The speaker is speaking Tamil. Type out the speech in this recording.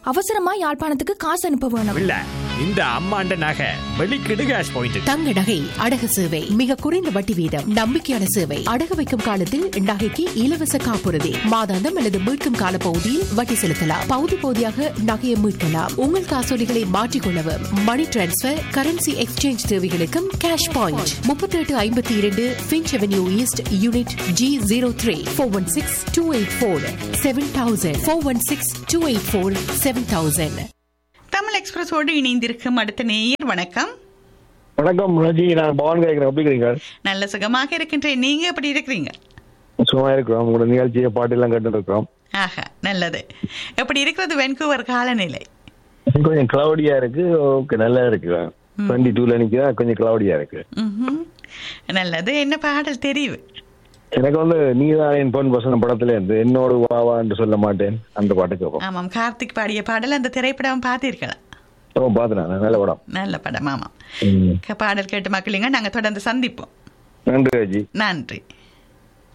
அவசரமா யாழ்ப்பாணத்துக்கு காசு அனுப்ப வேணும் இல்ல இந்த அம்மாண்ட நகை வெளிக்கிடு கேஷ் பாயிண்ட் தங்க நகை அடகு சேவை மிக குறைந்த வட்டி வீதம் நம்பிக்கையான சேவை அடகு வைக்கும் காலத்தில் நகைக்கு இலவச காப்புறுதி மாதாந்தம் அல்லது மீட்கும் கால பகுதியில் வட்டி செலுத்தலாம் பகுதி பகுதியாக நகையை மீட்கலாம் உங்கள் காசோலிகளை மாற்றிக்கொள்ளவும் மணி டிரான்ஸ்பர் கரன்சி எக்ஸ்சேஞ்ச் தேவைகளுக்கும் கேஷ் பாயிண்ட் முப்பத்தி எட்டு ஐம்பத்தி இரண்டு Finch avenue east unit G zero three four one six two eight four seven thousand four one six two eight four seven thousand Tamil எக்ஸ்பிரஸோடு இணைந்திருக்கும் அடுத்த நேயர் வணக்கம் வணக்கம் ரஜி நான் பவன் கேட்கிறேன் எப்படி இருக்கிறீங்க நல்ல சுகமாக இருக்கின்றேன் நீங்க எப்படி இருக்கிறீங்க சும்மா இருக்கிறோம் உங்களோட நிகழ்ச்சியை பாட்டெல்லாம் கேட்டு இருக்கிறோம் ஆஹா நல்லது எப்படி இருக்கிறது வென்கூவர் காலநிலை கொஞ்சம் கிளவுடியா இருக்கு ஓகே நல்லா இருக்கு டுவெண்ட்டி டூல நிக்கிறா கொஞ்சம் கிளவுடியா இருக்கு ம்ஹும். நல்லது என்ன பாடல் தெரிவு எனக்கு வந்து நீதான் என் பொன் பசங்க படத்துல இருந்து என்னோடு வாவா என்று சொல்ல மாட்டேன் அந்த பாட்டு கேட்போம் ஆமாம் கார்த்திக் பாடிய பாடல் அந்த திரைப்படம் பார்த்தீர்களா ஓ பாத்துனா நல்ல படம் நல்ல படம் ஆமாம் ம். க- பாடல் கேட்டு மக்களுங்க நாங்க தொடர்ந்து சந்திப்போம் நன்றி ரஜி நன்றி